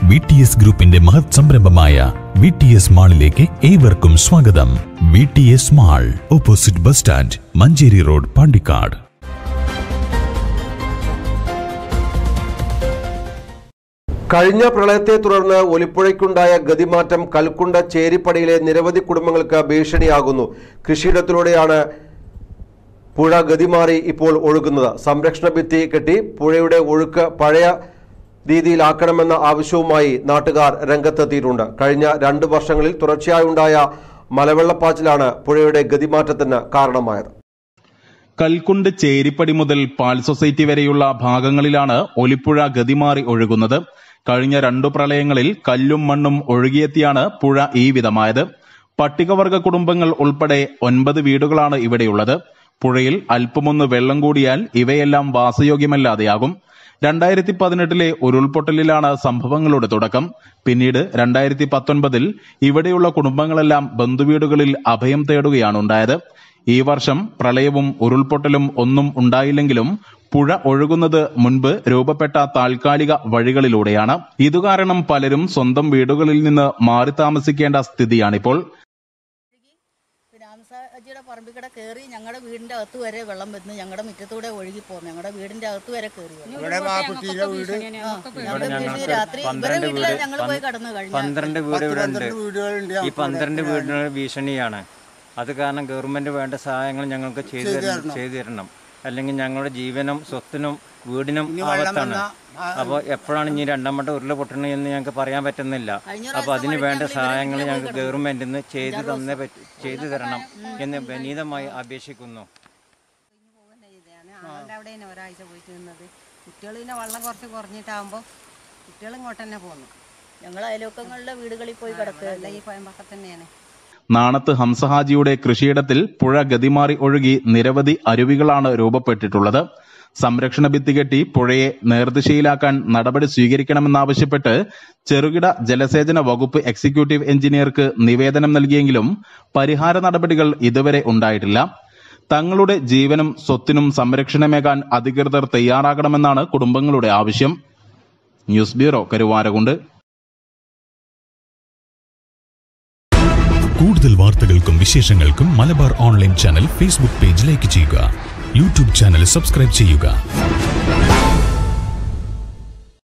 V T S ഗ്രൂപ്പിന്റെ മഹത് സംരംഭമായ വി ടി എസ് മാളിലേക്ക് ഏവർക്കും സ്വാഗതം V T S mall opposite bus stand Manjeri road Pandikkad കഴിഞ്ഞ പ്രളയത്തെ തുടർന്ന് ഒലിപ്പുഴയ്ക്കുണ്ടായ ഗതിമാറ്റം കൽക്കുണ്ട ചേരിപ്പടിയിലെ നിരവധി കുടുംബങ്ങൾക്ക് ഭീഷണിയാകുന്നു കൃഷിയിടത്തിലൂടെയാണ് പുഴ ഗതിമാറി ഇപ്പോൾ ഒഴുകുന്നത് സംരക്ഷണ ഭിത്തി കെട്ടി പുഴയുടെ ഒഴുക്ക് പഴയ രീതിയിലാക്കണമെന്ന ആവശ്യവുമായി നാട്ടുകാർ രംഗത്തെത്തിയിട്ടുണ്ട് കഴിഞ്ഞ രണ്ട് വർഷങ്ങളിൽ തുടർച്ചയായുണ്ടായ മലവെള്ളപ്പാച്ചിലാണ് പുഴയുടെ ഗതിമാറ്റത്തിന് കാരണമായത് കൽക്കുണ്ട് ചേരിപ്പടി മുതൽ പാൽ സൊസൈറ്റി വരെയുള്ള ഭാഗങ്ങളിലാണ് ഒലിപ്പുഴ ഗതിമാറി ഒഴുകുന്നത് കഴിഞ്ഞ രണ്ടു പ്രളയങ്ങളിൽ കല്ലും മണ്ണും ഒഴുകിയെത്തിയാണ് പുഴ ഈ വിധമായത് പട്ടികവർഗ കുടുംബങ്ങൾ ഉൾപ്പെടെ ഒൻപത് വീടുകളാണ് ഇവിടെയുള്ളത് പുഴയിൽ അല്പമൊന്ന് വെള്ളം കൂടിയാൽ ഇവയെല്ലാം വാസയോഗ്യമല്ലാതെയാകും രണ്ടായിരത്തി പതിനെട്ടിലെ ഉരുൾപൊട്ടലിലാണ് സംഭവങ്ങളുടെ തുടക്കം പിന്നീട് രണ്ടായിരത്തി പത്തൊൻപതിൽ ഇവിടെയുള്ള കുടുംബങ്ങളെല്ലാം ബന്ധുവീടുകളിൽ അഭയം തേടുകയാണ് ഉണ്ടായത് ഈ വർഷം പ്രളയവും ഉരുൾപൊട്ടലും ഒന്നും ഉണ്ടായില്ലെങ്കിലും പുഴ ഒഴുകുന്നത് മുൻപ് രൂപപ്പെട്ട താൽക്കാലിക വഴികളിലൂടെയാണ് ഇതുകാരണം പലരും സ്വന്തം വീടുകളിൽ നിന്ന് മാറി താമസിക്കേണ്ട സ്ഥിതിയാണിപ്പോൾ രാമസാജിയുടെ പറമ്പിൽ കൂടെ കയറി ഞങ്ങളുടെ വീടിന്റെ അകത്ത് വരെ വെള്ളം വന്ന് ഞങ്ങളുടെ മുറ്റത്തൂടെ ഒഴുകി പോകും ഞങ്ങളുടെ വീടിന്റെ അകത്ത് വരെ കയറി വന്നു. ഇവിടെ വാക്കുട്ടിയിലെ വീട് ആ, ഞങ്ങളുടെ വീട്ടിൽ രാത്രി ഇവരെ വീട്ടിലാണ് ഞങ്ങൾ പോയി കടന്നു കഴിഞ്ഞു പന്ത്രണ്ട് വീട് ഇവിടെ ഉണ്ട് പന്ത്രണ്ട് വീടുകളുണ്ട് ഈ പന്ത്രണ്ട് വീടിന് ഭീഷണിയാണ് അത് കാരണം ഗവൺമെന്റ് വേണ്ട സഹായങ്ങൾ ഞങ്ങൾക്ക് ചെയ്തു തരണം ചെയ്തു തരണം അല്ലെങ്കിൽ ഞങ്ങളുടെ ജീവനും സ്വത്തിനും വീടിനും ആപത്താണ് അപ്പോൾ എപ്പോഴാണ് ഇനി രണ്ടാം വട്ടം ഉരുള പൊട്ടണത് എന്ന് ഞങ്ങൾക്ക് പറയാൻ പറ്റുന്നില്ല അപ്പോൾ അതിന് വേണ്ട സഹായങ്ങൾ ഞങ്ങൾക്ക് ഗവൺമെന്റിൽ നിന്ന് ചെയ്തു തന്നേ പറ്റി ചെയ്തു തരണം എന്ന് വിനീതമായി അപേക്ഷിക്കുന്നു ഇതാണ് ആളുടെ അവിടെ തന്നെ ഒരാഴ്ച പോയിട്ട് നിന്നത് കുട്ടികൾ പിന്നെ വെള്ളം കുറച്ച് കുറഞ്ഞിട്ടാകുമ്പോൾ കുട്ടികൾ ഇങ്ങോട്ട് തന്നെ പോകുന്നു ഞങ്ങൾ അയലോക്കങ്ങളുടെ വീടുകളിൽ പോയി കിടക്കുക ഇവിടെ ഈ പയമ്പക്കം തന്നെയാണ് നാണത്ത് ഹംസഹാജിയുടെ കൃഷിയിടത്തിൽ പുഴ ഗതിമാറി ഒഴുകി നിരവധി അരുവികളാണ് രൂപപ്പെട്ടിട്ടുള്ളത് സംരക്ഷണ ഭിത്തി കെട്ടി പുഴയെ നേർദിശയിലാക്കാൻ നടപടി സ്വീകരിക്കണമെന്നാവശ്യപ്പെട്ട് ചെറുകിട ജലസേചന വകുപ്പ് എക്സിക്യൂട്ടീവ് എഞ്ചിനീയർക്ക് നിവേദനം നൽകിയെങ്കിലും പരിഹാര നടപടികൾ ഇതുവരെ ഉണ്ടായിട്ടില്ല തങ്ങളുടെ ജീവനും സ്വത്തിനും സംരക്ഷണമേകാൻ അധികൃതർ തയ്യാറാകണമെന്നാണ് കുടുംബങ്ങളുടെ ആവശ്യം ന്യൂസ് ബ്യൂറോ കരുവാരകുണ്ട് കൂടുതൽ വാർത്തകൾക്കും വിശേഷങ്ങൾക്കും Malabar online channel Facebook page like ചെയ്യുക യൂട്യൂബ് ചാനൽ സബ്സ്ക്രൈബ് ചെയ്യുക